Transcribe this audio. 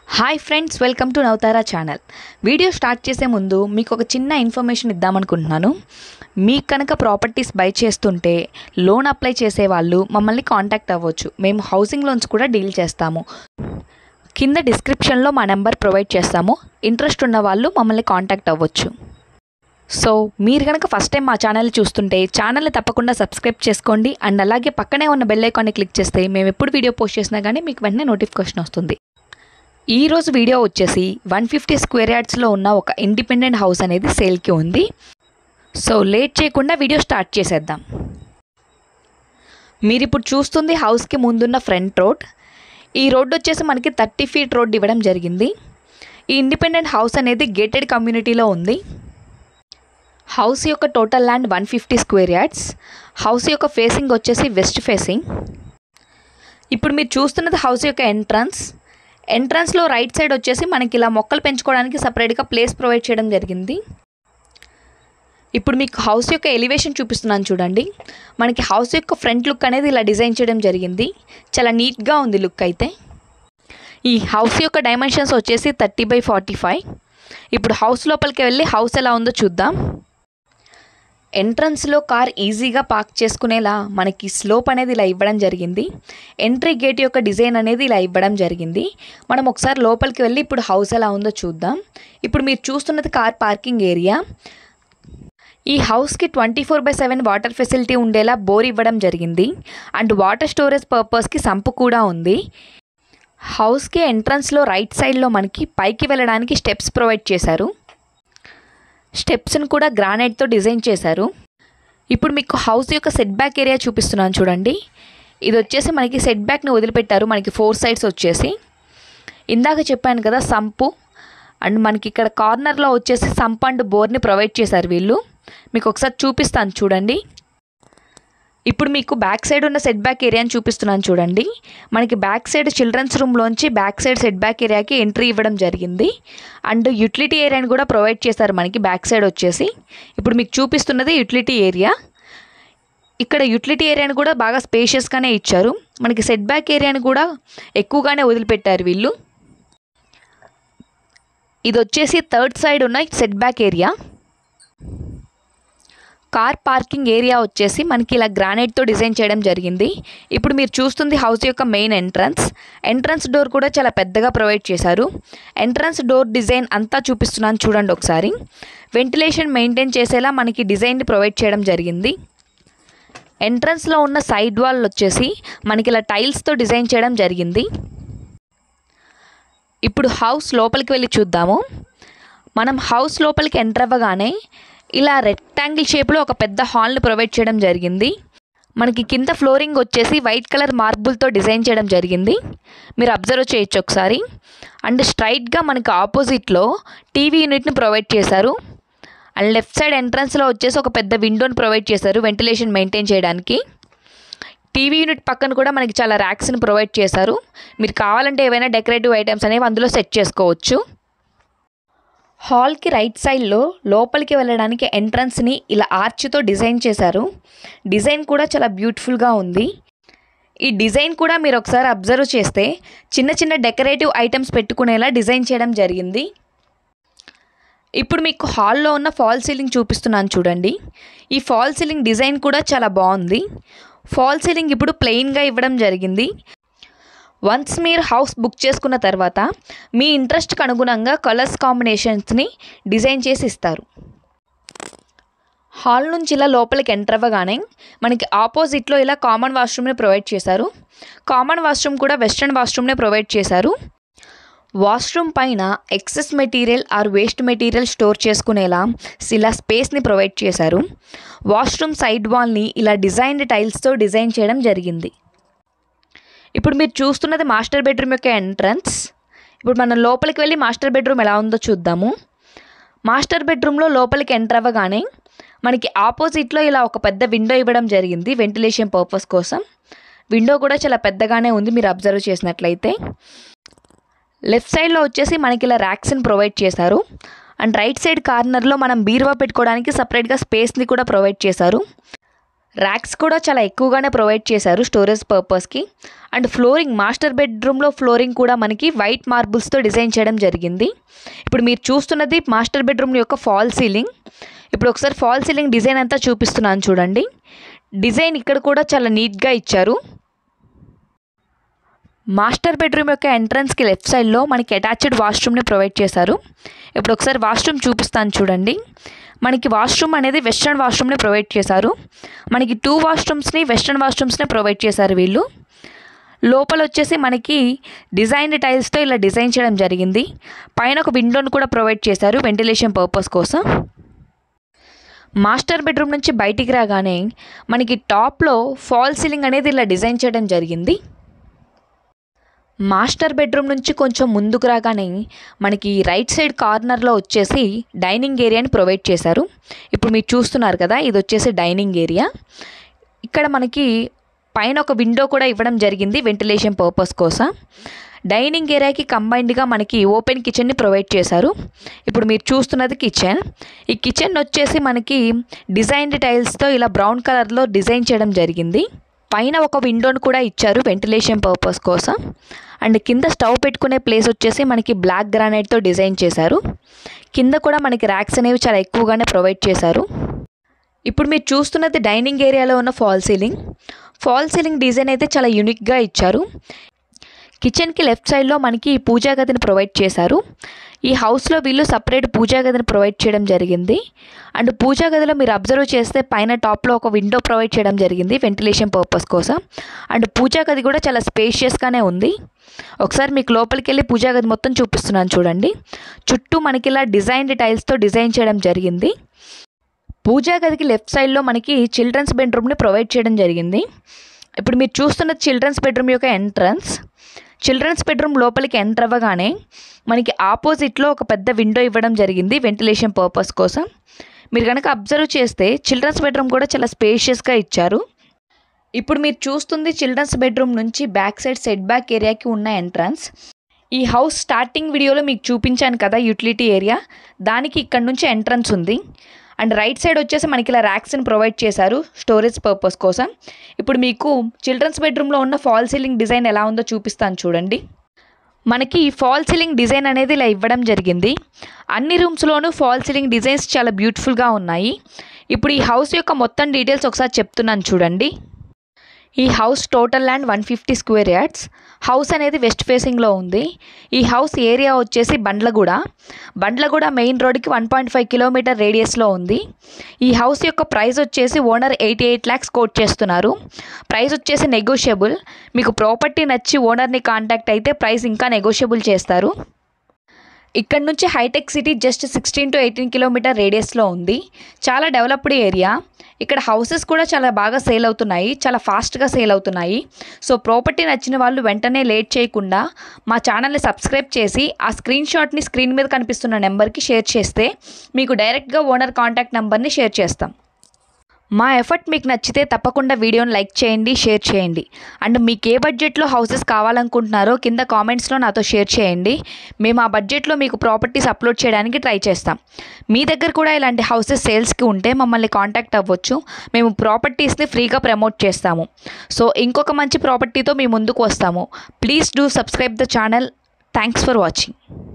hi friends welcome to Navatara channel video start చేసే ముందు మీకు ఒక చిన్న ఇన్ఫర్మేషన్ ఇద్దామనుకుంటున్నాను మీకు కనుక ప్రాపర్టీస్ బై చేస్తుంటే లోన్ అప్లై చేసే వాళ్ళు మమ్మల్ని కాంటాక్ట్ అవ్వచ్చు మేము హౌసింగ్ లోన్స్ కూడా డీల్ చేస్తాము కింద డిస్క్రిప్షన్లో మా నెంబర్ ప్రొవైడ్ చేస్తాము ఇంట్రెస్ట్ ఉన్న వాళ్ళు మమ్మల్ని కాంటాక్ట్ అవ్వచ్చు సో మీరు కనుక ఫస్ట్ టైం మా ఛానల్ చూస్తుంటే ఛానల్ని తప్పకుండా సబ్స్క్రైబ్ చేసుకోండి అండ్ అలాగే పక్కనే ఉన్న బెల్ ఐకాన్ని క్లిక్ చేస్తే మేము ఎప్పుడు వీడియో పోస్ట్ చేసినా కానీ మీకు వెంటనే నోటిఫికేషన్ వస్తుంది ఈ రోజు వీడియో వచ్చేసి వన్ ఫిఫ్టీ స్క్వేర్ యార్డ్స్లో ఉన్న ఒక ఇండిపెండెంట్ హౌస్ అనేది సేల్కి ఉంది సో లేట్ చేయకుండా వీడియో స్టార్ట్ చేసేద్దాం మీరు ఇప్పుడు చూస్తుంది హౌస్కి ముందున్న ఫ్రంట్ రోడ్ ఈ రోడ్ వచ్చేసి మనకి థర్టీ ఫీట్ రోడ్ ఇవ్వడం జరిగింది ఈ ఇండిపెండెంట్ హౌస్ అనేది గేటెడ్ కమ్యూనిటీలో ఉంది హౌస్ యొక్క total land one fifty square yards house యొక్క ఫేసింగ్ వచ్చేసి వెస్ట్ ఫేసింగ్ ఇప్పుడు మీరు చూస్తున్నది హౌస్ యొక్క ఎంట్రన్స్ ఎంట్రన్స్లో రైట్ సైడ్ వచ్చేసి మనకి ఇలా మొక్కలు పెంచుకోవడానికి సపరేట్గా ప్లేస్ ప్రొవైడ్ చేయడం జరిగింది ఇప్పుడు మీకు హౌస్ యొక్క ఎలివేషన్ చూపిస్తున్నాను చూడండి మనకి హౌస్ యొక్క ఫ్రంట్ లుక్ అనేది ఇలా డిజైన్ చేయడం జరిగింది చాలా నీట్గా ఉంది లుక్ అయితే ఈ హౌస్ యొక్క డైమెన్షన్స్ వచ్చేసి థర్టీ బై ఫార్టీ ఫైవ్ ఇప్పుడు హౌస్ లోపలికి వెళ్ళి హౌస్ ఎలా ఉందో చూద్దాం ఎంట్రన్స్లో కార్ ఈజీగా పార్క్ చేసుకునేలా మనకి స్లోప్ అనేది ఇలా ఇవ్వడం జరిగింది ఎంట్రీ గేట్ యొక్క డిజైన్ అనేది ఇలా ఇవ్వడం జరిగింది మనం ఒకసారి లోపలికి వెళ్ళి ఇప్పుడు హౌస్ ఎలా ఉందో చూద్దాం ఇప్పుడు మీరు చూస్తున్నది కార్ పార్కింగ్ ఏరియా ఈ హౌస్కి twenty four by seven water facility ఉండేలా బోర్ ఇవ్వడం జరిగింది అండ్ వాటర్ స్టోరేజ్ పర్పస్కి సంపు కూడా ఉంది హౌస్కి ఎంట్రన్స్లో రైట్ సైడ్లో మనకి పైకి వెళ్ళడానికి స్టెప్స్ ప్రొవైడ్ చేశారు స్టెప్స్ని కూడా గ్రానైట్తో డిజైన్ చేశారు ఇప్పుడు మీకు హౌస్ యొక్క సెట్ బ్యాక్ ఏరియా చూపిస్తున్నాను చూడండి ఇది వచ్చేసి మనకి సెట్ బ్యాక్ని వదిలిపెట్టారు మనకి ఫోర్ సైడ్స్ వచ్చేసి ఇందాక చెప్పాను కదా సంపు అండ్ మనకి ఇక్కడ కార్నర్లో వచ్చేసి సంప్ అండ్ బోర్ని ప్రొవైడ్ చేశారు వీళ్ళు మీకు ఒకసారి చూపిస్తాను చూడండి ఇప్పుడు మీకు బ్యాక్ సైడ్ ఉన్న సెట్ బ్యాక్ ఏరియాని చూపిస్తున్నాను చూడండి మనకి బ్యాక్ సైడ్ చిల్డ్రన్స్ రూమ్లోంచి బ్యాక్ సైడ్ సెట్ బ్యాక్ ఏరియాకి ఎంట్రీ ఇవ్వడం జరిగింది అండ్ యూటిలిటీ ఏరియాని కూడా ప్రొవైడ్ చేశారు మనకి బ్యాక్ సైడ్ వచ్చేసి ఇప్పుడు మీకు చూపిస్తున్నది యూటిలిటీ ఏరియా ఇక్కడ యూటిలిటీ ఏరియాని కూడా బాగా స్పేషియస్గానే ఇచ్చారు మనకి సెట్ బ్యాక్ ఏరియాని కూడా ఎక్కువగానే వదిలిపెట్టారు వీళ్ళు ఇది వచ్చేసి థర్డ్ సైడ్ ఉన్న set back area car parking area వచ్చేసి మనకి ఇలా గ్రానైట్తో డిజైన్ చేయడం జరిగింది ఇప్పుడు మీరు చూస్తుంది హౌస్ యొక్క మెయిన్ ఎంట్రన్స్ ఎంట్రన్స్ డోర్ కూడా చాలా పెద్దగా ప్రొవైడ్ చేశారు ఎంట్రన్స్ డోర్ డిజైన్ అంతా చూపిస్తున్నాను చూడండి ఒకసారి వెంటిలేషన్ మెయింటైన్ చేసేలా మనకి డిజైన్ని ప్రొవైడ్ చేయడం జరిగింది ఎంట్రన్స్లో ఉన్న సైడ్ వాల్ వచ్చేసి మనకి ఇలా టైల్స్తో డిజైన్ చేయడం జరిగింది ఇప్పుడు హౌస్ లోపలికి వెళ్ళి చూద్దాము మనం హౌస్ లోపలికి ఎంటర్ అవ్వగానే ఇలా రెక్టాంగిల్ షేప్లో ఒక పెద్ద హాల్ని ప్రొవైడ్ చేయడం జరిగింది మనకి కింద ఫ్లోరింగ్ వచ్చేసి వైట్ కలర్ మార్బుల్తో డిజైన్ చేయడం జరిగింది మీరు అబ్జర్వ్ చేయొచ్చు ఒకసారి అండ్ స్ట్రైట్గా మనకి ఆపోజిట్లో టీవీ యూనిట్ని ప్రొవైడ్ చేశారు అండ్ లెఫ్ట్ సైడ్ ఎంట్రన్స్లో వచ్చేసి ఒక పెద్ద విండోని ప్రొవైడ్ చేశారు వెంటిలేషన్ మెయింటైన్ చేయడానికి టీవీ యూనిట్ పక్కన కూడా మనకి చాలా ర్యాక్స్ని ప్రొవైడ్ చేశారు మీరు కావాలంటే ఏవైనా డెకరేటివ్ ఐటమ్స్ అనేవి అందులో సెట్ చేసుకోవచ్చు హాల్కి రైట్ సైడ్లో లోపలికి వెళ్ళడానికి ఎంట్రన్స్ని ఇలా ఆర్చ్తో డిజైన్ చేశారు డిజైన్ కూడా చాలా బ్యూటిఫుల్గా ఉంది ఈ డిజైన్ కూడా మీరు ఒకసారి అబ్జర్వ్ చేస్తే చిన్న చిన్న డెకరేటివ్ ఐటమ్స్ పెట్టుకునేలా డిజైన్ చేయడం జరిగింది ఇప్పుడు మీకు హాల్లో ఉన్న ఫాల్ సీలింగ్ చూపిస్తున్నాను చూడండి ఈ ఫాల్ సీలింగ్ డిజైన్ కూడా చాలా బాగుంది ఫాల్ సీలింగ్ ఇప్పుడు ప్లెయిన్గా ఇవ్వడం జరిగింది వన్స్ మీరు హౌస్ బుక్ చేసుకున్న తర్వాత మీ ఇంట్రెస్ట్కి అనుగుణంగా కలర్స్ కాంబినేషన్స్ని డిజైన్ చేసి ఇస్తారు హాల్ నుంచి ఇలా లోపలికి ఎంటర్ అవ్వగానే మనకి ఆపోజిట్లో ఇలా కామన్ వాష్రూమ్ని ప్రొవైడ్ చేశారు కామన్ వాష్రూమ్ కూడా వెస్ట్రన్ వాష్రూమ్నే ప్రొవైడ్ చేశారు వాష్రూమ్ పైన excess material or waste material store చేసుకునేలా ఇలా స్పేస్ని ప్రొవైడ్ చేశారు వాష్రూమ్ సైడ్ వాల్ని ఇలా డిజైన్డ్ టైల్స్తో డిజైన్ చేయడం జరిగింది ఇప్పుడు మీరు చూస్తున్నది మాస్టర్ బెడ్రూమ్ యొక్క ఎంట్రన్స్ ఇప్పుడు మనం లోపలికి వెళ్ళి మాస్టర్ బెడ్రూమ్ ఎలా ఉందో చూద్దాము మాస్టర్ బెడ్రూమ్లో లోపలికి ఎంటర్ అవ్వగానే మనకి ఆపోజిట్లో ఇలా ఒక పెద్ద విండో ఇవ్వడం జరిగింది వెంటిలేషన్ పర్పస్ కోసం విండో కూడా చాలా పెద్దగానే ఉంది మీరు అబ్జర్వ్ చేసినట్లయితే లెఫ్ట్ సైడ్లో వచ్చేసి మనకి ఇలా ర్యాక్స్ని ప్రొవైడ్ చేశారు అండ్ రైట్ సైడ్ కార్నర్లో మనం బీరువా పెట్టుకోవడానికి సపరేట్గా స్పేస్ని కూడా ప్రొవైడ్ చేశారు ర్యాక్స్ కూడా చాలా ఎక్కువగానే ప్రొవైడ్ చేశారు స్టోరేజ్ పర్పస్కి అండ్ ఫ్లోరింగ్ మాస్టర్ బెడ్రూమ్లో ఫ్లోరింగ్ కూడా మనకి వైట్ మార్బుల్స్తో డిజైన్ చేయడం జరిగింది ఇప్పుడు మీరు చూస్తున్నది మాస్టర్ బెడ్రూమ్ యొక్క ఫాల్ సీలింగ్ ఇప్పుడు ఒకసారి ఫాల్ సీలింగ్ డిజైన్ అంతా చూపిస్తున్నాను చూడండి డిజైన్ ఇక్కడ కూడా చాలా నీట్గా ఇచ్చారు మాస్టర్ బెడ్రూమ్ యొక్క ఎంట్రన్స్కి లెఫ్ట్ సైడ్లో మనకి అటాచ్డ్ వాష్రూమ్ని ప్రొవైడ్ చేశారు ఇప్పుడు ఒకసారి వాష్రూమ్ చూపిస్తాను చూడండి మనకి వాష్రూమ్ అనేది వెస్ట్రన్ వాష్రూమ్ని ప్రొవైడ్ చేశారు మనకి టూ వాష్రూమ్స్ని వెస్ట్రన్ వాష్రూమ్స్ని ప్రొవైడ్ చేశారు వీళ్ళు లోపల వచ్చేసి మనకి డిజైన్ టైల్స్తో ఇలా డిజైన్ చేయడం జరిగింది పైన ఒక విండోని కూడా ప్రొవైడ్ చేశారు వెంటిలేషన్ పర్పస్ కోసం మాస్టర్ బెడ్రూమ్ నుంచి బయటికి రాగానే మనకి టాప్లో ఫాల్ సీలింగ్ అనేది ఇలా డిజైన్ చేయడం జరిగింది మాస్టర్ బెడ్రూమ్ నుంచి కొంచెం ముందుకు రాగానే మనకి రైట్ సైడ్ కార్నర్లో వచ్చేసి డైనింగ్ ఏరియాని ప్రొవైడ్ చేశారు ఇప్పుడు మీరు చూస్తున్నారు కదా ఇది వచ్చేసి డైనింగ్ ఏరియా ఇక్కడ మనకి పైన ఒక విండో కూడా ఇవ్వడం జరిగింది వెంటిలేషన్ పర్పస్ కోసం డైనింగ్ ఏరియాకి కంబైన్డ్గా మనకి ఓపెన్ కిచెన్ని ప్రొవైడ్ చేశారు ఇప్పుడు మీరు చూస్తున్నది కిచెన్ ఈ కిచెన్ వచ్చేసి మనకి డిజైన్డ్ టైల్స్తో ఇలా బ్రౌన్ కలర్లో డిజైన్ చేయడం జరిగింది పైన ఒక విండోని కూడా ఇచ్చారు వెంటిలేషన్ పర్పస్ కోసం అండ్ కింద స్టవ్ పెట్టుకునే ప్లేస్ వచ్చేసి మనకి బ్లాక్ గ్రానైట్తో డిజైన్ చేశారు కింద కూడా మనకి ర్యాక్స్ అనేవి చాలా ఎక్కువగానే ప్రొవైడ్ చేశారు ఇప్పుడు మీరు చూస్తున్నది డైనింగ్ ఏరియాలో ఉన్న fall ceiling fall ceiling design అయితే చాలా యూనిక్గా ఇచ్చారు కిచెన్కి లెఫ్ట్ సైడ్లో మనకి పూజా గదిని ప్రొవైడ్ చేశారు ఈ హౌస్లో వీళ్ళు సపరేట్ పూజా గదిని ప్రొవైడ్ చేయడం జరిగింది అండ్ పూజా గదిలో మీరు అబ్జర్వ్ చేస్తే పైన టాప్లో ఒక విండో ప్రొవైడ్ చేయడం జరిగింది వెంటిలేషన్ పర్పస్ కోసం అండ్ పూజా గది కూడా చాలా స్పేషియస్గానే ఉంది ఒకసారి మీకు లోపలికి వెళ్ళి పూజా గది మొత్తం చూపిస్తున్నాను చూడండి చుట్టూ మనకి ఇలా డిజైన్డ్ టైల్స్తో డిజైన్ చేయడం జరిగింది పూజా గదికి లెఫ్ట్ సైడ్లో మనకి చిల్డ్రన్స్ బెడ్రూమ్ని ప్రొవైడ్ చేయడం జరిగింది ఇప్పుడు మీరు చూస్తున్న చిల్డ్రన్స్ బెడ్రూమ్ యొక్క ఎంట్రన్స్ చిల్డ్రన్స్ బెడ్రూమ్ లోపలికి ఎంటర్ అవ్వగానే మనకి ఆపోజిట్లో ఒక పెద్ద విండో ఇవ్వడం జరిగింది వెంటిలేషన్ పర్పస్ కోసం మీరు కనుక అబ్జర్వ్ చేస్తే చిల్డ్రన్స్ బెడ్రూమ్ కూడా చాలా స్పేషియస్గా ఇచ్చారు ఇప్పుడు మీరు చూస్తుంది చిల్డ్రన్స్ బెడ్రూమ్ నుంచి బ్యాక్ సైడ్ సెట్ బ్యాక్ ఏరియాకి ఉన్న ఎంట్రన్స్ ఈ హౌస్ స్టార్టింగ్ వీడియోలో మీకు చూపించాను కదా యూటిలిటీ ఏరియా దానికి ఇక్కడ నుంచి ఎంట్రన్స్ ఉంది అండ్ రైట్ సైడ్ వచ్చేసి మనకి ఇలా ర్యాక్స్ని ప్రొవైడ్ చేశారు స్టోరేజ్ పర్పస్ కోసం ఇప్పుడు మీకు చిల్డ్రన్స్ బెడ్రూమ్లో ఉన్న ఫాల్ సీలింగ్ డిజైన్ ఎలా ఉందో చూపిస్తాను చూడండి మనకి ఫాల్ సీలింగ్ డిజైన్ అనేది ఇలా ఇవ్వడం జరిగింది అన్ని రూమ్స్లోనూ ఫాల్ సీలింగ్ డిజైన్స్ చాలా బ్యూటిఫుల్గా ఉన్నాయి ఇప్పుడు ఈ హౌస్ యొక్క మొత్తం డీటెయిల్స్ ఒకసారి చెప్తున్నాను చూడండి ఈ house total land one fifty square yards house అనేది వెస్ట్ ఫేసింగ్లో ఉంది ఈ హౌస్ ఏరియా వచ్చేసి బండ్లగూడ బండ్లగూడ మెయిన్ రోడ్కి వన్ పాయింట్ ఫైవ్ కిలోమీటర్ రేడియస్లో ఉంది ఈ హౌస్ యొక్క ప్రైస్ వచ్చేసి owner eighty eight lakhs quote చేస్తున్నారు ప్రైస్ వచ్చేసి నెగోషియబుల్ మీకు ప్రాపర్టీ నచ్చి ఓనర్ని కాంటాక్ట్ అయితే ప్రైస్ ఇంకా నెగోషియబుల్ చేస్తారు ఇక్కడ నుంచి Hitech City just sixteen to eighteen kilometer రేడియస్లో ఉంది చాలా డెవలప్డ్ ఏరియా ఇక్కడ హౌసెస్ కూడా చాలా బాగా సేల్ అవుతున్నాయి చాలా ఫాస్ట్గా సేల్ అవుతున్నాయి సో ప్రాపర్టీ నచ్చిన వాళ్ళు వెంటనే లేట్ చేయకుండా మా ఛానల్ని సబ్స్క్రైబ్ చేసి ఆ స్క్రీన్ షాట్ని స్క్రీన్ మీద కనిపిస్తున్న నెంబర్కి షేర్ చేస్తే మీకు డైరెక్ట్గా ఓనర్ కాంటాక్ట్ నెంబర్ని షేర్ చేస్తాం మా ఎఫర్ట్ మీకు నచ్చితే తప్పకుండా వీడియోని లైక్ చేయండి షేర్ చేయండి అండ్ మీకు ఏ బడ్జెట్లో హౌసెస్ కావాలనుకుంటున్నారో కింద కామెంట్స్లో నాతో షేర్ చేయండి మేము ఆ బడ్జెట్లో మీకు ప్రాపర్టీస్ అప్లోడ్ చేయడానికి ట్రై చేస్తాం మీ దగ్గర కూడా ఇలాంటి హౌసెస్ సేల్స్కి ఉంటే మమ్మల్ని కాంటాక్ట్ అవ్వచ్చు మేము ప్రాపర్టీస్ని ఫ్రీగా ప్రమోట్ చేస్తాము సో ఇంకొక మంచి ప్రాపర్టీతో మీ ముందుకు వస్తాము please do subscribe the channel thanks for watching